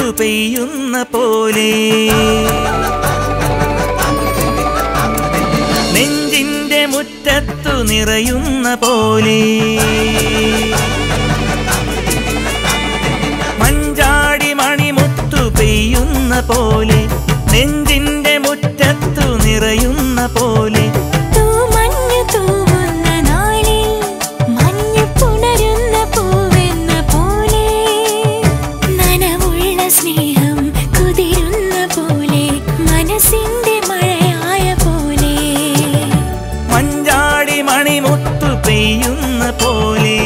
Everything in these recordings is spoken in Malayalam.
മണിമുത്തു പെയ്യുന്ന പോലെ നെഞ്ചിന്റെ മുറ്റത്തു നിറയുന്ന പോലെ മഞ്ചാടി മണിമുത്തു പെയ്യുന്ന പോലെ നെഞ്ചിന്റെ മുറ്റത്തു നിറയുന്ന പോലെ തൂമഞ്ഞു തൂവുന്ന നാളിൽ മഞ്ഞു പുണരുന്ന പൂവെന്ന പോലെ നനവുള്ള സ്നേഹം കുതിരുന്ന പോലെ മനസ്സിന്റെ മഴയായ പോലെ മഞ്ചാടി മണിമുത്തു പെയ്യുന്ന പോലെ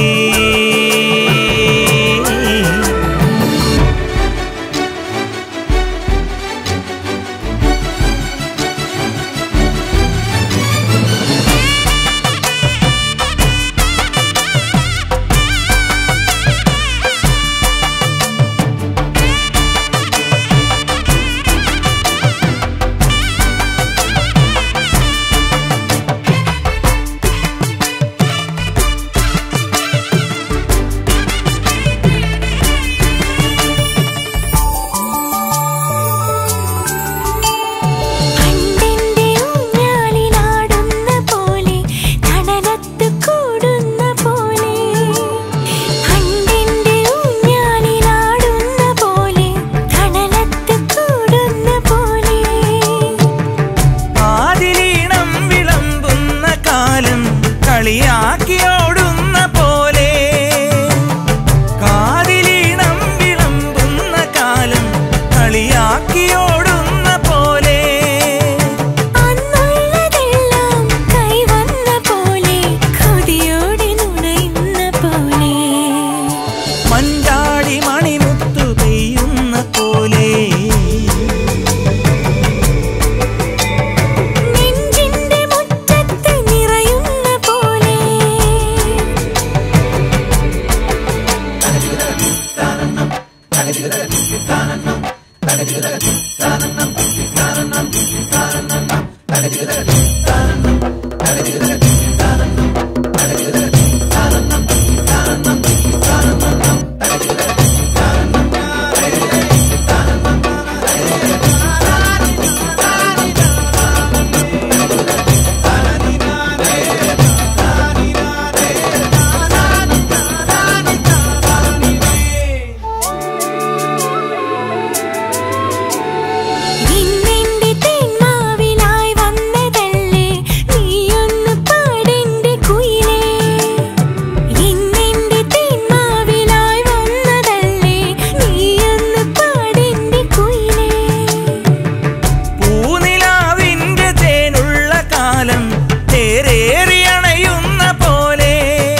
പണ്ടെന്റെ ഊഞ്ഞാലിലാടുന്ന പോലെ കടലത്ത് കൂടുന്ന പോലെ പണ്ടെന്റെ ഊഞ്ഞാലിലാടുന്ന പോലെ കടലത്ത് കൂടുന്ന പോലെ ആദിലീണം വിളമ്പുന്ന കാലം കളിയാക്കിയോടുന്ന പോലെ കാതിലീണം വിളമ്പുന്ന കാലം കളിയാക്കിയോടുന്ന പോലെ അന്നുള്ളതെല്ലാം കൈവന്ന പോലെ കൊതിയോടെ നുണയുന്ന പോലെ മഞ്ചാടി മണിമുത്തു പെയ്യുന്ന പോലെ നെഞ്ചിന്റെ മുറ്റത്ത് നിറയുന്ന പോലെ ഇന്നെന്റെ തേന്മാവിലായി വന്നതല്ലേ നീയൊന്ന് പാടെന്റെ കുയിലേ ഇന്നെന്റെ തേന്മാവിലായി വന്നതല്ലേ നീയൊന്ന് പാടെന്റെ കുയിലേ പൂനിലാവിന്റെ തേനുള്ള കാലം തേരേറിയണയുന്ന പോലെ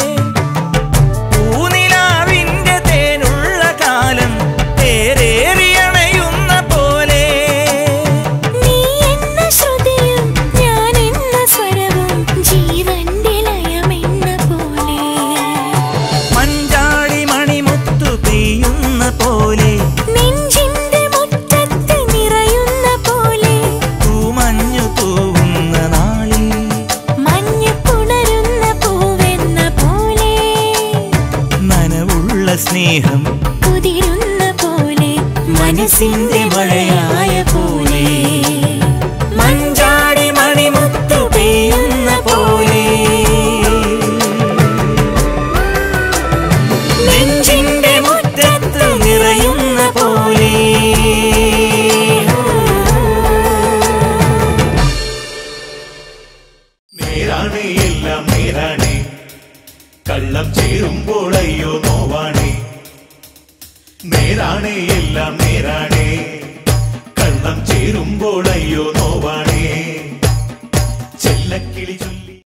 പൂനിലാവിന്റെ തേനുള്ള കാലം തേരേറിയണയുന്ന പോലെ നീ എന്ന ശ്രുതിയും ഞാൻ എന്ന സ്വരവും ജീവന്റെ ലയമെന്ന പോലെ മഞ്ചാടി മണിമുത്തു പെയ്യുന്ന പോലെ നെഞ്ചിന്റെ മുറ്റത്ത് നിറയുന്ന പോലെ തൂമഞ്ഞു തൂവുന്ന നാളിൽ മഞ്ഞു പുണരുന്ന പൂവെന്ന പോലെ നനവുള്ള സ്നേഹം കുതിരുന്ന പോലെ മനസ്സിന്റെ മഴയായ പോലെ മഞ്ചാടി മണിമുത്തു പെയ്യുന്ന പോലെ നെഞ്ചിന്റെ മുറ്റത്ത് നിറയുന്ന പോലെ നേരാണേ എല്ലാം നേരാണേ കള്ളം ചേരുമ്പോൾ അയ്യോ നോവാണേ നേരാണേ എല്ലാം നേരാണേ കള്ളം ചേരുമ്പോൾ അയ്യോ നോവാണേ